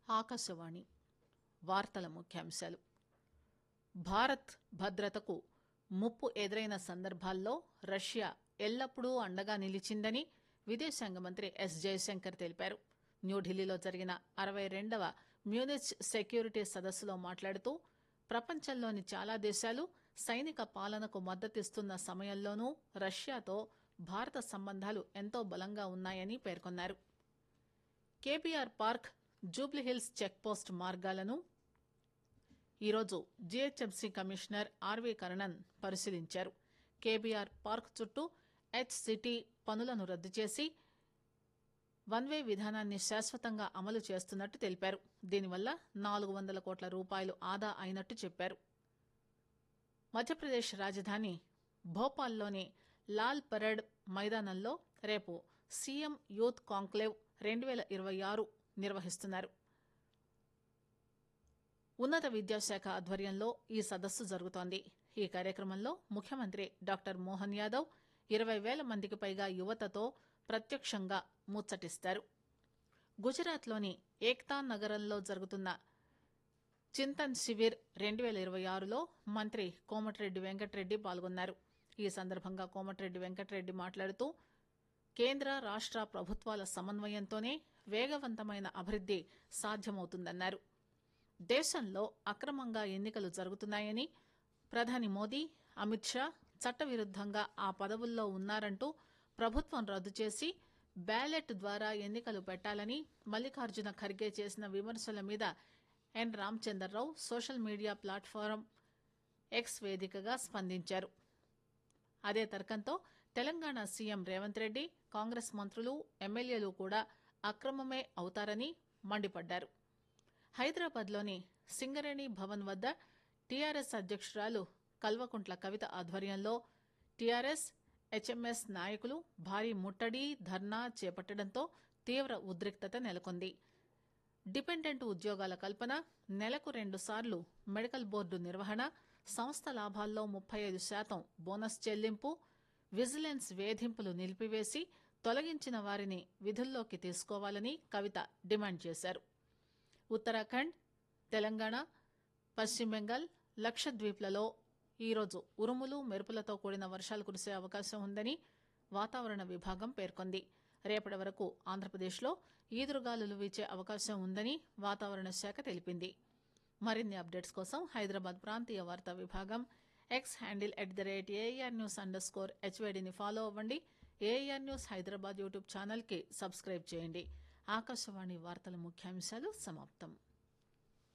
ఆకాశవాణి వార్తల ముఖ్యాంశాలు భారత్ భద్రతకు ముప్పు ఎదురైన సందర్భాల్లో రష్యా ఎల్లప్పుడూ అండగా నిలిచిందని విదేశాంగ మంత్రి ఎస్ జయశంకర్ తెలిపారు న్యూఢిల్లీలో జరిగిన అరవై రెండవ మ్యూనిచ్ సెక్యూరిటీ సదస్సులో మాట్లాడుతూ ప్రపంచంలోని చాలా దేశాలు సైనిక పాలనకు మద్దతిస్తున్న సమయంలోనూ రష్యాతో భారత సంబంధాలు ఎంతో బలంగా ఉన్నాయని పేర్కొన్నారు కేబీఆర్ పార్క్ జూబ్లీహిల్స్ చెక్పోస్ట్ మార్గాలను ఈరోజు జీహెచ్ఎంసీ కమిషనర్ ఆర్వీ కర్ణన్ పరిశీలించారు కేబీఆర్ పార్క్ చుట్టూ హెచ్ సిటీ పనులను రద్దు చేసి వన్ వే విధానాన్ని శాశ్వతంగా అమలు చేస్తున్నట్టు తెలిపారు దీనివల్ల నాలుగు వందల కోట్ల రూపాయలు ఆదా అయినట్టు చెప్పారు మధ్యప్రదేశ్ రాజధాని భోపాల్లోని లాల్ పరేడ్ మైదానంలో రేపు సీఎం యూత్ కాంక్లేవ్ రెండు వేల ఇరవై ఆరు నిర్వహిస్తున్నారు ఉన్నత విద్యాశాఖ ఆధ్వర్యంలో ఈ సదస్సు జరుగుతోంది ఈ కార్యక్రమంలో ముఖ్యమంత్రి డాక్టర్ మోహన్ యాదవ్ ఇరవై వేల మందికి పైగా యువతతో ప్రత్యక్షంగా ముచ్చటిస్తారు గుజరాత్లోని ఏక్తా నగరంలో జరుగుతున్న చింతన్ శివిర్ రెండు వేల ఇరవై ఆరులో మంత్రి కోమటిరెడ్డి వెంకటరెడ్డి పాల్గొన్నారు ఈ సందర్భంగా కోమటిరెడ్డి వెంకటరెడ్డి మాట్లాడుతూ కేంద్ర రాష్ట ప్రభుత్వాల సమన్వయంతోనే వేగవంతమైన అభివృద్ది సాధ్యమవుతుందన్నారు దేశంలో అక్రమంగా ఎన్నికలు జరుగుతున్నాయని ప్రధాని మోదీ అమిత్ షా చట్టవిరుద్దంగా ఆ పదవుల్లో ఉన్నారంటూ ప్రభుత్వం రద్దు చేసి బ్యాలెట్ ద్వారా ఎన్నికలు పెట్టాలని మల్లికార్జున ఖర్గే చేసిన విమర్శల మీద N Ramachandra Rao social media platform X వేదికగా స్పందించారు అదే తర్కంతో తెలంగాణ సీఎం రేవంత్ రెడ్డి కాంగ్రెస్ మంత్రులు ఎమ్మెల్యేలు కూడా అక్రమమే అవుతారని మండిపడ్డారు హైదరాబాద్లోని సింగరేణి భవన్ వద్ద టీఆర్ఎస్ అధ్యక్షురాలు కల్వకుంట్ల కవిత ఆధ్వర్యంలో టీఆర్ఎస్ హెచ్ఎంఎస్ నాయకులు భారీ ముట్టడి ధర్నా చేపట్టడంతో తీవ్ర ఉద్రిక్తత నెలకొంది డిపెండెంట్ ఉద్యోగాల కల్పన నెలకు రెండు సార్లు మెడికల్ బోర్డు నిర్వహణ సంస్థ లాభాల్లో ముప్పై ఐదు శాతం బోనస్ చెల్లింపు విజిలెన్స్ వేధింపులు నిలిపివేసి తొలగించిన వారిని విధుల్లోకి తీసుకోవాలని కవిత డిమాండ్ చేశారు ఉత్తరాఖండ్ తెలంగాణ పశ్చిమ బెంగాల్ లక్షద్వీప్లలో ఈరోజు ఉరుములు మెరుపులతో కూడిన వర్షాలు కురిసే అవకాశం ఉందని వాతావరణ విభాగం పేర్కొంది రేపటి వరకు ఆంధ్రప్రదేశ్లో ఈదురుగాలులు వీచే అవకాశం ఉందని వాతావరణ శాఖ తెలిపింది మరిన్ని అప్డేట్స్ కోసం హైదరాబాద్ ప్రాంతీయ వార్తా విభాగం X handle at the rate AR news underscore హెచ్వైడిని ఫాలో అవ్వండి ఏఆర్ న్యూస్ హైదరాబాద్ యూట్యూబ్ ఛానల్కి సబ్స్క్రైబ్ చేయండి ఆకాశవాణి వార్తల ముఖ్యాంశాలు సమాప్తం